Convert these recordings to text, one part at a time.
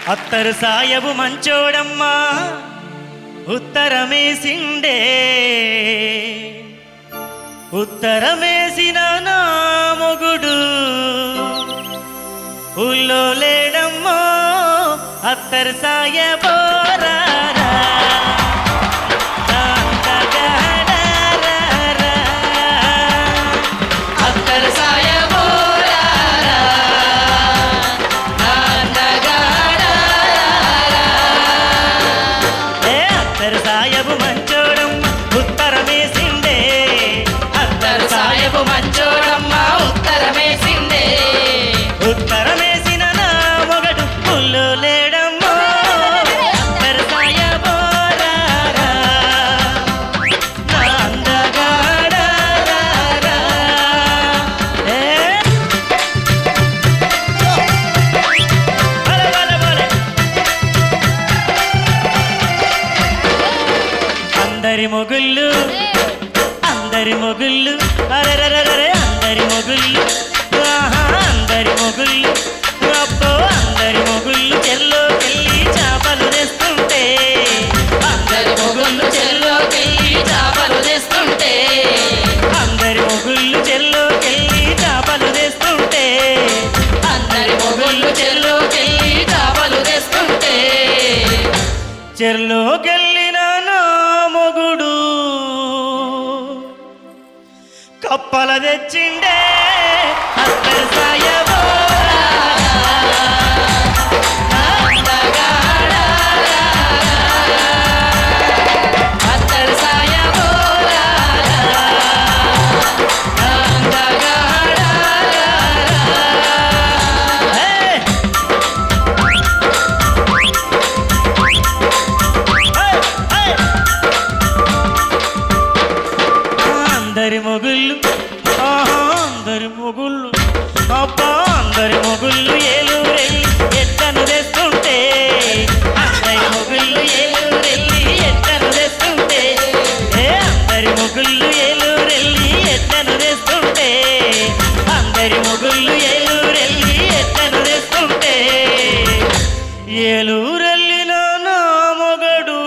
అత్తరు సాయబు మంచోడమ్మా ఉత్తరమేసిండే ఉత్తరమేసిన నా మొగుడు ఊళ్ళో లేడమ్మో అత్తరు సాయబోరారా అత్తరు సాయబోరారా ఏ అత్తరు సాయబు మంచోడం ఉత్తరమేసిండే అత్తరు సాయబు మంచోడమ్మ ఉత్తరమేసిందే ఉత్తరమేసిన నా మొగడు పుల్లు లేడమ్మో అత్తరు సాయబోరారా నా అందగాడారారా. ఏ బలే, బలే, బలే. అందరి మొగుళ్ళు అందరి మొగుళ్ళు అరెరరెరరే అందరి మొగుళ్ళు ఆహా అందరి మొగుళ్ళు అబ్బో అందరి మొగుళ్ళు చెల్లో పెళ్ళి చేపలు తెస్తుంటే అందరి మొగుళ్ళు చెల్లోకెళ్ళి చేపలు తెస్తుంటే అందరి మొగుళ్ళు చెల్లో పెళ్ళి చేపలు తెస్తుంటే అందరి మొగుళ్ళు చెల్లోకెళ్ళి చేపలు తెస్తుంటే చెర్లోకెళ్ళిన నా మొగుడు కప్పల తెచ్చిండే అత్తరు సాయబోరా అత్తరు సాయబోరారా Hey! Hey! Hey! అందరి మొగుళ్ళు ఆహా అందరి మొగుళ్ళు అబ్బా అందరి మొగుళ్ళు ఏలూరెళ్ళి ఎట్టను తెస్తుంటే అందరి మొగుళ్ళు ఏలూరెళ్ళి ఎట్టను తెస్తుంటే ఏ అందరి మొగుళ్ళు ఏలూరెళ్ళి ఎట్టను తెస్తుంటే అందరి మొగుళ్ళు ఏలూరెళ్ళి ఎట్టను తెస్తుంటే ఏలూరెళ్ళిన నా మొగడు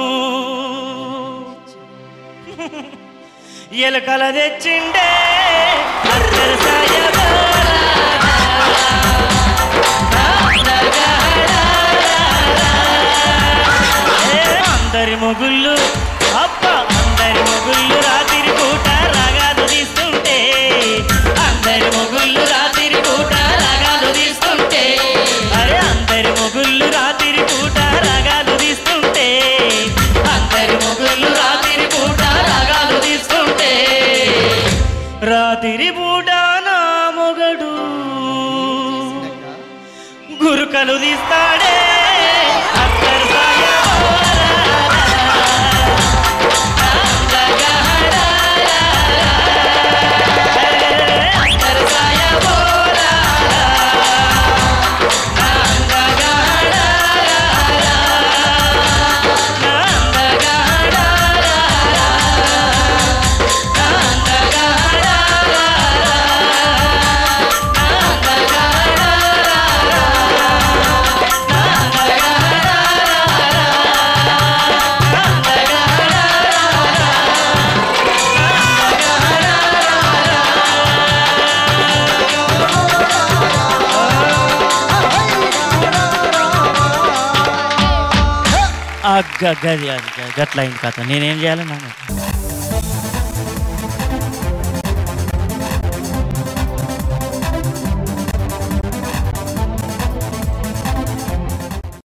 ఎలుకల తెచ్చిండే అత్తరు సాయబోరా. ఏ అందరి మొగుళ్ళు అప్ప అందరి మొగుళ్ళు రాత్రి పూట రాగాలు తీస్తుంటే అందరి మొగుళ్ళు రాత్రి పూట రాగాలు తీస్తుంటే అరే అందరి మొగుళ్ళు రాత్రి పూట రాగాలు తీస్తుంటే అందరి మొగుళ్ళు రాత్రి పూట రాగాలు తీస్తుంటే రాత్రి పూట నా మొగడు గురుకలు తీస్తాడే అత్తరు సాయబోరా. అత్తరు సాయబోరారా గది అది గట్ల అయింది కథ నేనేం చేయాలి నాన్న